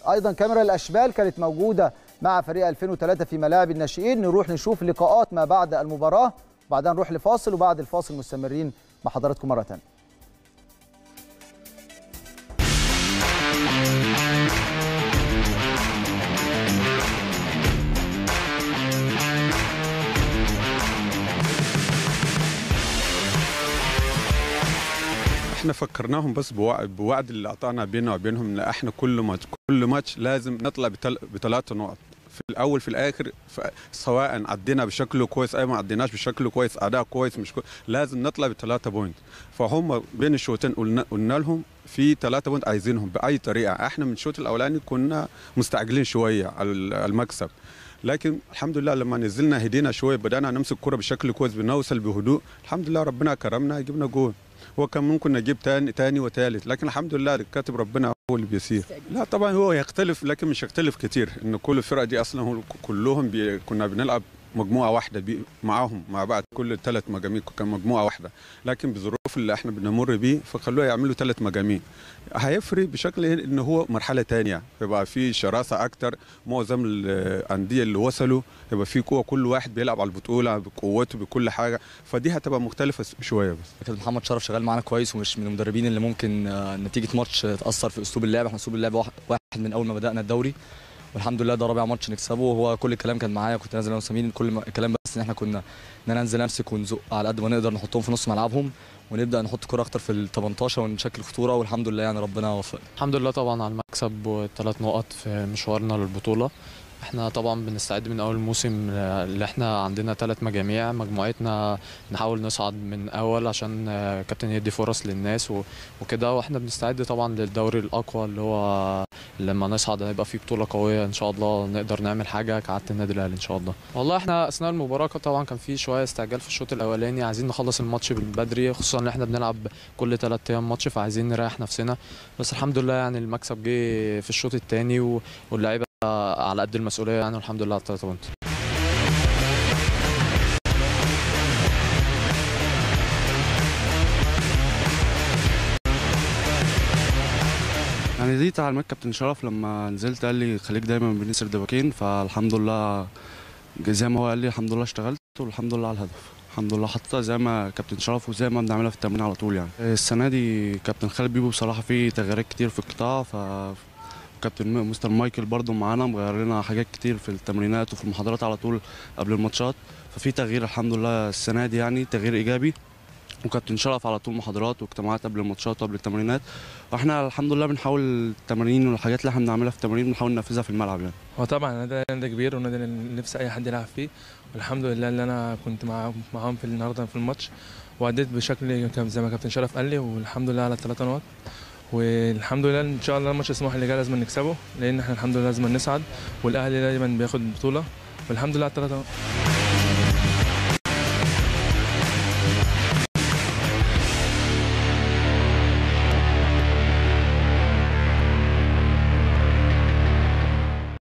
ايضا كاميرا الاشبال كانت موجوده مع فريق 2003 في ملاعب الناشئين نروح نشوف لقاءات ما بعد المباراه وبعدها نروح لفاصل وبعد الفاصل مستمرين مع حضراتكم مره ثانيه احنا فكرناهم بس بوع- بوعد اللي اعطانا بيننا وبينهم ان احنا كل ماتش كل ماتش لازم نطلع بتل... بثلاث نقط في الاول في الاخر ف... سواء عدينا بشكل كويس اي ما عديناش بشكل كويس اداء كويس مش كويس لازم نطلع بثلاثه بوينت فهم بين الشوطين قلنا قلنا لهم في ثلاثه بوينت عايزينهم باي طريقه احنا من الشوط الاولاني كنا مستعجلين شويه على المكسب لكن الحمد لله لما نزلنا هدينا شويه بدانا نمسك كرة بشكل كويس بنوصل بهدوء الحمد لله ربنا كرمنا جبنا جول هو كان ممكن نجيب تاني تاني وثالث لكن الحمد لله كاتب ربنا هو اللي بيسير لا طبعا هو يختلف لكن مش يختلف كتير ان كل الفرق دي اصلا هو كلهم بي كنا بنلعب مجموعه واحده بي معاهم مع بعض كل الثلاث مجاميع كان مجموعه واحده لكن بظروف اللي احنا بنمر بيه فخلوها يعملوا ثلاث مجاميع هيفرق بشكل ان هو مرحله تانية يبقى في شراسه اكتر معظم الانديه اللي وصلوا يبقى في قوه كل واحد بيلعب على البطوله بقوته بكل حاجه فدي هتبقى مختلفه شويه بس كابتن محمد شرف شغال معانا كويس ومش من المدربين اللي ممكن آه، نتيجه ماتش تاثر في اسلوب اللعب احنا اسلوب اللعب واحد واحد من اول ما بدانا الدوري والحمد لله ده رابع ماتش نكسبه وهو كل الكلام كان معايا كنت نازل انا وسمين كل ما- الكلام بس ان احنا كنا ان انا انزل امسك ونزق على قد ما نقدر نحطهم في نص ملعبهم ونبدا نحط كرة اكتر في ال 18 ونشكل خطوره والحمد لله يعني ربنا وفقنا الحمد لله طبعا على المكسب والثلاث نقط في مشوارنا للبطولة احنا طبعا بنستعد من اول موسم اللي احنا عندنا ثلاث مجاميع مجموعتنا نحاول نصعد من اول عشان آه، كابتن يدي فرص للناس و- وكده واحنا بنستعد طبعا للدوري الاقوى اللي هو لما نصعد هيبقى فيه بطولة قوية ان شاء الله نقدر نعمل حاجة كعادة النادي الاهلي ان شاء الله والله احنا اثناء المباراة طبعا كان في شوية استعجال في الشوط الاولاني عايزين نخلص الماتش من بدري خصوصا ان احنا بنلعب كل ثلاث ايام ماتش فعايزين نريح نفسنا بس الحمد لله يعني المكسب جه في الشوط الثاني واللعيبه على قد المسؤوليه يعني والحمد لله على الثلاثه بونت يعني دي تعليمات كابتن شرف لما نزلت قال لي خليك دايما بنسر دباكين فالحمد لله زي ما هو قال لي الحمد لله اشتغلت والحمد لله على الهدف الحمد لله حطيتها زي ما كابتن شرف وزي ما بنعملها في التمرين على طول يعني السنه دي كابتن خالد بيبو بصراحه في تغييرات كتير في القطاع ف كابتن م- مستر مايكل برضو معانا مغير لنا حاجات كتير في التمرينات وفي المحاضرات على طول قبل الماتشات ففي تغيير الحمد لله السنه دي يعني تغيير ايجابي وكابتن شرف على طول محاضرات واجتماعات قبل الماتشات وقبل التمرينات واحنا الحمد لله بنحاول التمارين والحاجات اللي احنا بنعملها في التمارين بنحاول ننفذها في الملعب يعني هو طبعا النادي الأهلي ده كبير والنادي اللي نفسي اي حد يلعب فيه والحمد لله اللي انا كنت مع معاهم في النهارده في الماتش واديت بشكل كان زي ما كابتن شرف قال لي والحمد لله على الثلاثه نقط والحمد لله ان شاء الله الماتش السموحي اللي جاي لازم نكسبه لان احنا الحمد لله لازم نصعد والاهلي دايما بياخد بطوله والحمد لله على الثلاثه نقط